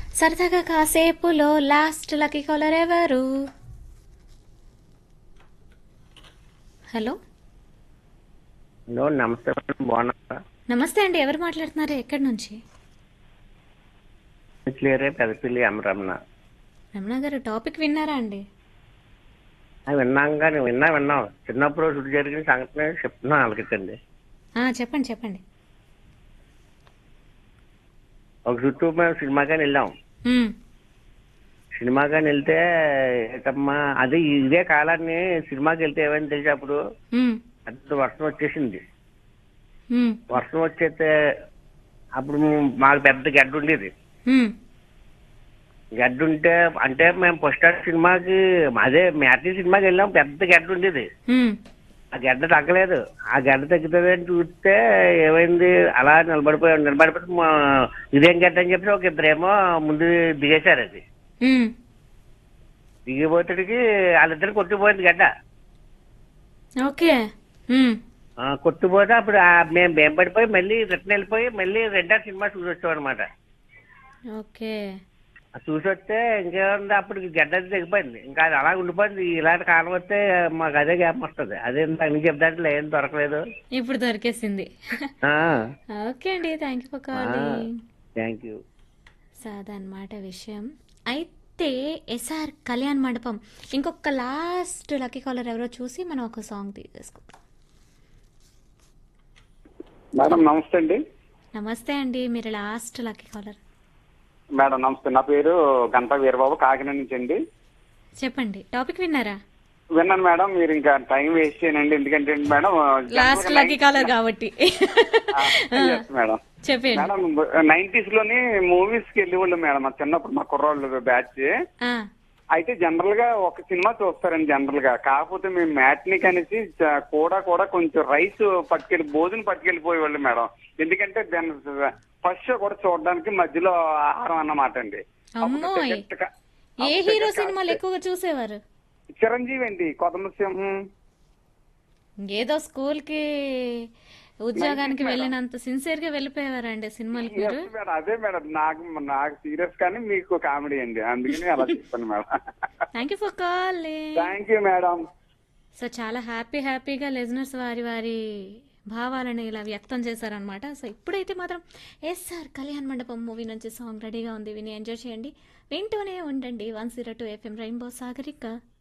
సరదాగా కాసేపులో last lucky caller ఎవరు హలో హలో నమస్తే మేడం బాగున్నారా నమస్తే అండి ఎవరు మాట్లాడుతున్నారు ఎక్కడి నుంచి క్లియరే పెదపిల్లి అమరమ్మ రమణ గారు టాపిక్ విన్నారా అండి అది విన్నాం కానీ విన్నా విన్నాం చిన్నప్పుడు చుట్టూ జరిగిన సంఘటన చెప్తున్నా వాళ్ళకిండి ఆ, చెప్పండి చెప్పండి ఒక చుట్టూ మేము సినిమాగాని వెళ్ళాం ఉమ్, సినిమాగాని వెళ్తే ఏటమ్మా అది ఇదే కాలాన్ని సినిమాకి వెళ్తే ఏమైంది తెలిసి అప్పుడు ఉమ్, పెద్ద వర్షం వచ్చేసింది ఉమ్, వర్షం వచ్చేస్తే అప్పుడు మాకు పెద్ద గడ్డ ఉండేది ఉమ్, గడ్డ ఉంటే అంటే మేము ఫస్ట్ సినిమాకి అదే మ్యాటీ సినిమాకి వెళ్ళాం పెద్ద గడ్డ ఉండేది ఉమ్, ఆ గడ్డ తగ్గలేదు ఆ గడ్డ తగ్గుతుందని చూస్తే ఏమైంది అలా నిలబడిపోయాం నిలబడిపోతే మా- ఇదేం గడ్డ అని చెప్పి ఒక ఇద్దరేమో ముందు దిగేశారు అది ఉమ్. దిగిపోతుడికి వాళ్ళిద్దరు కొట్టిపోయింది గడ్డ ఓకే ఉమ్, ఆ, కొట్టిపోతే అప్పుడు ఆ మేము మేము పడిపోయి మళ్ళీ రిటర్న్ వెళ్ళిపోయి మళ్ళీ రెండో సినిమా చూసి వచ్చాం అనమాట ఓకే చూసి వస్తే ఇంకేముంది అప్పుడు గడ్డ అది తెగిపోయింది ఇంకా అది అలా ఉండిపోయింది ఇలాంటి కాలం వస్తే మాకు అదే గ్యాప్ వస్తుంది అదే అన్ని చెప్తాంటే ఏం దొరకలేదు ఇప్పుడు దొరికేసింది ఓకే అండి thank you for calling thank you so అదనమాట విషయం అయితే ఎస్ఆర్ కళ్యాణ్ మండపం ఇంకొక లాస్ట్ లక్కీ కాలర్ ఎవరో చూసి మనం ఒక సాంగ్ తీసేసుకుందాం మేడం నమస్తే అండి నమస్తే అండి మీరు లాస్ట్ లక్కీ కాలర్ మేడం నమస్తే నా పేరు గంటా వీరబాబు కాకినాడ నుంచి అండి చెప్పండి టాపిక్ విన్నారా విన్నాను మేడం మీరు ఇంకా టైం వేస్ట్ చేయనండి ఎందుకంటే మేడం లాస్ట్ లక్కీ కాలర్ కాబట్టి Yes, మేడం చెప్పండి మేడం నైన్టీస్ లోని మూవీస్ కి వెళ్ళేవాళ్ళు మేడం మా చిన్నప్పుడు మా కుర్రాళ్ళు బ్యాచ్ ఆ, అయితే జనరల్ గా ఒక సినిమా చూస్తారండి జనరల్ గా కాకపోతే మేము మ్యాట్నిక్ అనేసి చ- కూడా కూడా కొంచెం రైస్ పట్టుకెళ్ళి భోజనం పట్టుకెళ్ళిపోయేవాళ్ళు మేడం ఎందుకంటే దాని ఫస్ట్ షో కూడా చూడడానికి మధ్యలో ఆహారం అన్నమాట అండి అప్పుడు అమ్మోయ్. టికెట్ క- ఏ అప్పుడు హీరో టికెట్ సినిమాలు కాస్ట్- ఎక్కువగా చూసేవారు చిరంజీవి అండి కొత్త సింహం ఏదో స్కూల్ కి ఉద్యోగానికి వెళ్ళినంత సిన్సియర్ గా వెళ్ళిపోయేవారండి సినిమాలకు మీరు Yes, మేడం అదే మేడం నాకు నాకు సీరియస్ కానీ మీకు కామెడీ అండి అందుకని అలా చెప్పాను madam thank you for calling thank you madam so చాలా హ్యాపీ హ్యాపీగా లిజనర్స్ వారి వారి భావాలను ఇలా వ్యక్తం చేశారనమాట సో ఇప్పుడైతే మాత్రం ఎస్ఆర్ కళ్యాణ్ మండపం మూవీ నుంచి సాంగ్ రెడీగా ఉంది విని ఎంజాయ్ చేయండి వింటూనే ఉండండి one zero two FM Rainbow Sagarika